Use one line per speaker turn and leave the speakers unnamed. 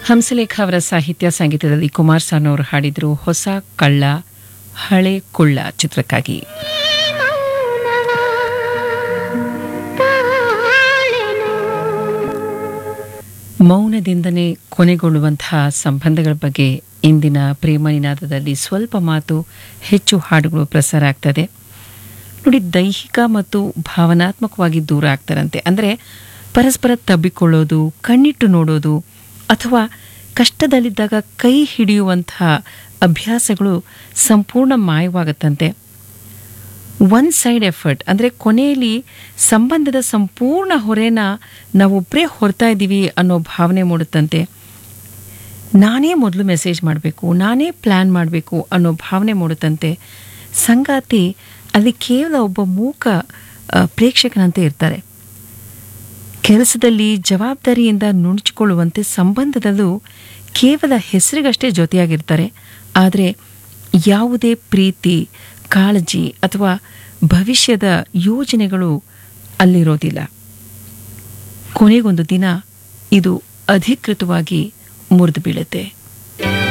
ಹಂಸಲೇಖ ಅವರ ಸಾಹಿತ್ಯ ಸಂಗೀತದಲ್ಲಿ ಕುಮಾರ್ ಸಾನು ಅವರು ಹಾಡಿದ್ರು ಹೊಸ ಕಳ್ಳ ಹಳೆ ಕುಳ್ಳ ಚಿತ್ರಕ್ಕಾಗಿ ಮೌನದಿಂದನೇ ಕೊನೆಗೊಳ್ಳುವಂತಹ ಸಂಬಂಧಗಳ ಬಗ್ಗೆ ಇಂದಿನ ಪ್ರೇಮ ನಿನಾದದಲ್ಲಿ ಸ್ವಲ್ಪ ಮಾತು ಹೆಚ್ಚು ಹಾಡುಗಳು ಪ್ರಸಾರ ಆಗ್ತದೆ ನೋಡಿ ದೈಹಿಕ ಮತ್ತು ಭಾವನಾತ್ಮಕವಾಗಿ ದೂರ ಆಗ್ತಾರಂತೆ ಅಂದರೆ ಪರಸ್ಪರ ತಬ್ಬಿಕೊಳ್ಳೋದು ಕಣ್ಣಿಟ್ಟು ನೋಡೋದು ಅಥವಾ ಕಷ್ಟದಲ್ಲಿದ್ದಾಗ ಕೈ ಹಿಡಿಯುವಂತಹ ಅಭ್ಯಾಸಗಳು ಸಂಪೂರ್ಣ ಮಾಯವಾಗುತ್ತಂತೆ ಒನ್ ಸೈಡ್ ಎಫರ್ಟ್ ಅಂದರೆ ಕೊನೆಯಲ್ಲಿ ಸಂಬಂಧದ ಸಂಪೂರ್ಣ ಹೊರೆನ ನಾವೊಬ್ಬರೇ ಹೊರ್ತಾ ಇದ್ದೀವಿ ಅನ್ನೋ ಭಾವನೆ ಮೂಡುತ್ತಂತೆ ನಾನೇ ಮೊದಲು ಮೆಸೇಜ್ ಮಾಡಬೇಕು ನಾನೇ ಪ್ಲ್ಯಾನ್ ಮಾಡಬೇಕು ಅನ್ನೋ ಭಾವನೆ ಮೂಡುತ್ತಂತೆ ಸಂಗಾತಿ ಅಲ್ಲಿ ಕೇವಲ ಒಬ್ಬ ಮೂಕ ಆ, ಪ್ರೇಕ್ಷಕನಂತೆ ಇರ್ತಾರೆ ಕೆಲಸದಲ್ಲಿ ಜವಾಬ್ದಾರಿಯಿಂದ ನುಣುಚಿಕೊಳ್ಳುವಂತೆ ಸಂಬಂಧದಲ್ಲೂ ಕೇವಲ ಹೆಸರಿಗಷ್ಟೇ ಜೊತೆಯಾಗಿರ್ತಾರೆ ಆದರೆ ಯಾವುದೇ ಪ್ರೀತಿ ಕಾಳಜಿ ಅಥವಾ ಭವಿಷ್ಯದ ಯೋಜನೆಗಳು ಅಲ್ಲಿರೋದಿಲ್ಲ ಕೊನೆಗೊಂದು ದಿನ ಇದು ಅಧಿಕೃತವಾಗಿ ಮುರಿದು ಬೀಳುತ್ತೆ